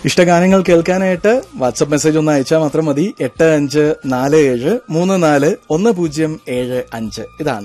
ഇഷ്ടഗാനങ്ങൾ കേൾക്കാനായിട്ട് WhatsApp message ഒന്ന് അയച്ചാൽ മാത്രം മതി എട്ട് അഞ്ച് നാല് ഏഴ് മൂന്ന് നാല് ഒന്ന് പൂജ്യം ഏഴ് അഞ്ച് ഇതാണ്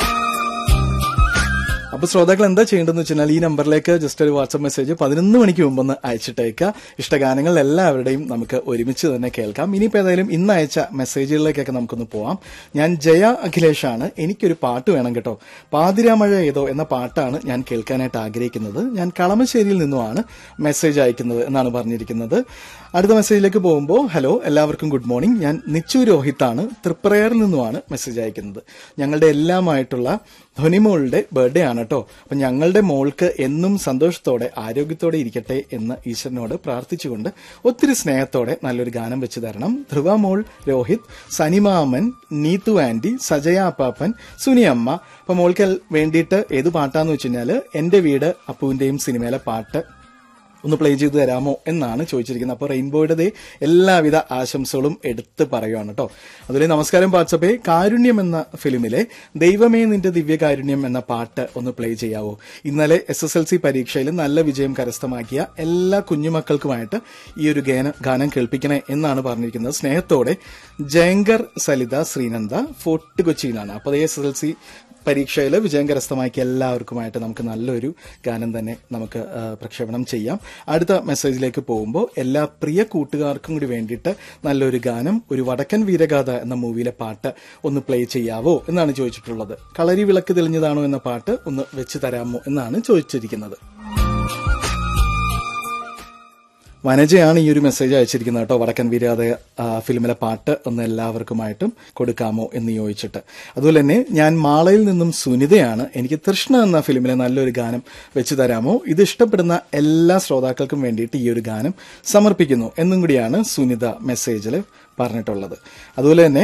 അപ്പൊ ശ്രോതാക്കൾ എന്താ ചെയ്യേണ്ടതെന്ന് വെച്ചാൽ ഈ നമ്പറിലേക്ക് ജസ്റ്റ് ഒരു വാട്സപ്പ് മെസ്സേജ് പതിനൊന്ന് മണിക്ക് മുമ്പൊന്ന് അയച്ചിട്ടേക്കുക ഇഷ്ടഗാനങ്ങൾ എല്ലാവരുടെയും നമുക്ക് ഒരുമിച്ച് തന്നെ കേൾക്കാം ഇനിയിപ്പോ ഏതായാലും ഇന്ന് അയച്ച മെസ്സേജുകളിലേക്കൊക്കെ നമുക്കൊന്ന് പോവാം ഞാൻ ജയ അഖിലേഷാണ് എനിക്കൊരു പാട്ട് വേണം കേട്ടോ പാതിരാമഴ ഏതോ എന്ന പാട്ടാണ് ഞാൻ കേൾക്കാനായിട്ട് ആഗ്രഹിക്കുന്നത് ഞാൻ കളമശ്ശേരിയിൽ നിന്നുമാണ് മെസ്സേജ് അയക്കുന്നത് എന്നാണ് പറഞ്ഞിരിക്കുന്നത് അടുത്ത മെസ്സേജിലേക്ക് പോകുമ്പോൾ ഹലോ എല്ലാവർക്കും ഗുഡ് മോർണിംഗ് ഞാൻ നിച്ചു രോഹിത്താണ് തൃപ്രയറിൽ നിന്നുമാണ് മെസ്സേജ് അയക്കുന്നത് ഞങ്ങളുടെ എല്ലാമായിട്ടുള്ള ധ്വനിമോളുടെ ബർത്ത്ഡേ ആണ് കേട്ടോ അപ്പൊ ഞങ്ങളുടെ മോൾക്ക് എന്നും സന്തോഷത്തോടെ ആരോഗ്യത്തോടെ ഇരിക്കട്ടെ എന്ന് ഈശ്വരനോട് പ്രാർത്ഥിച്ചുകൊണ്ട് ഒത്തിരി സ്നേഹത്തോടെ നല്ലൊരു ഗാനം വെച്ച് തരണം ധ്രുവ മോൾ രോഹിത് സനിമാമൻ നീതു ആന്റി സജയ അപ്പാപ്പൻ സുനിയമ്മ അപ്പൊ മോൾക്ക് വേണ്ടിയിട്ട് ഏത് പാട്ടാന്ന് വെച്ച് കഴിഞ്ഞാല് എന്റെ വീട് അപ്പുവിന്റെയും സിനിമയിലെ പാട്ട് ഒന്ന് പ്ലേ ചെയ്ത് തരാമോ എന്നാണ് ചോദിച്ചിരിക്കുന്നത് അപ്പോൾ റെയിൻബോയുടെ ദേ എല്ലാവിധ ആശംസകളും എടുത്ത് പറയുകയാണ് കേട്ടോ അതുപോലെ നമസ്കാരം വാട്സപ്പേ കാരുണ്യം എന്ന ഫിലിമിലെ ദൈവമേ നിന്റെ ദിവ്യകാരുണ്യം എന്ന പാട്ട് ഒന്ന് പ്ലേ ചെയ്യാവോ ഇന്നലെ എസ് എസ് എൽ സി പരീക്ഷയിൽ നല്ല വിജയം കരസ്ഥമാക്കിയ എല്ലാ കുഞ്ഞുമക്കൾക്കുമായിട്ട് ഈ ഒരു ഗാനം ഗാനം കേൾപ്പിക്കണേ എന്നാണ് പറഞ്ഞിരിക്കുന്നത് സ്നേഹത്തോടെ ജയങ്കർ സലിത ശ്രീനന്ദ ഫോർട്ട് കൊച്ചിയിലാണ് അപ്പോൾ എസ് എസ് എൽ സി പരീക്ഷയിൽ വിജയം കരസ്ഥമാക്കിയ എല്ലാവർക്കുമായിട്ട് നമുക്ക് നല്ലൊരു ഗാനം തന്നെ നമുക്ക് ആ, പ്രക്ഷേപണം ചെയ്യാം അടുത്ത മെസ്സേജിലേക്ക് പോകുമ്പോൾ എല്ലാ പ്രിയ കൂട്ടുകാർക്കും കൂടി വേണ്ടിയിട്ട് നല്ലൊരു ഗാനം ഒരു വടക്കൻ വീരഗാഥ എന്ന മൂവിയിലെ പാട്ട് ഒന്ന് പ്ലേ ചെയ്യാവോ എന്നാണ് ചോദിച്ചിട്ടുള്ളത് കളരി വിളക്ക് തെളിഞ്ഞതാണോ എന്ന പാട്ട് ഒന്ന് വെച്ച് തരാമോ എന്നാണ് ചോദിച്ചിരിക്കുന്നത് വനജയാണ് ഈ ഒരു മെസ്സേജ് അയച്ചിരിക്കുന്നത് കേട്ടോ വടക്കൻ വീരാത ഫിലിമിലെ പാട്ട് ഒന്ന് എല്ലാവർക്കുമായിട്ടും കൊടുക്കാമോ എന്ന് ചോദിച്ചിട്ട് അതുപോലെ തന്നെ ഞാൻ മാളയിൽ നിന്നും സുനിതയാണ് എനിക്ക് തൃഷ്ണ എന്ന ഫിലിമിലെ നല്ലൊരു ഗാനം വെച്ച് തരാമോ ഇത് ഇഷ്ടപ്പെടുന്ന എല്ലാ ശ്രോതാക്കൾക്കും വേണ്ടിയിട്ട് ഈ ഒരു ഗാനം സമർപ്പിക്കുന്നു എന്നും കൂടിയാണ് സുനിത മെസ്സേജിൽ പറഞ്ഞിട്ടുള്ളത് അതുപോലെ തന്നെ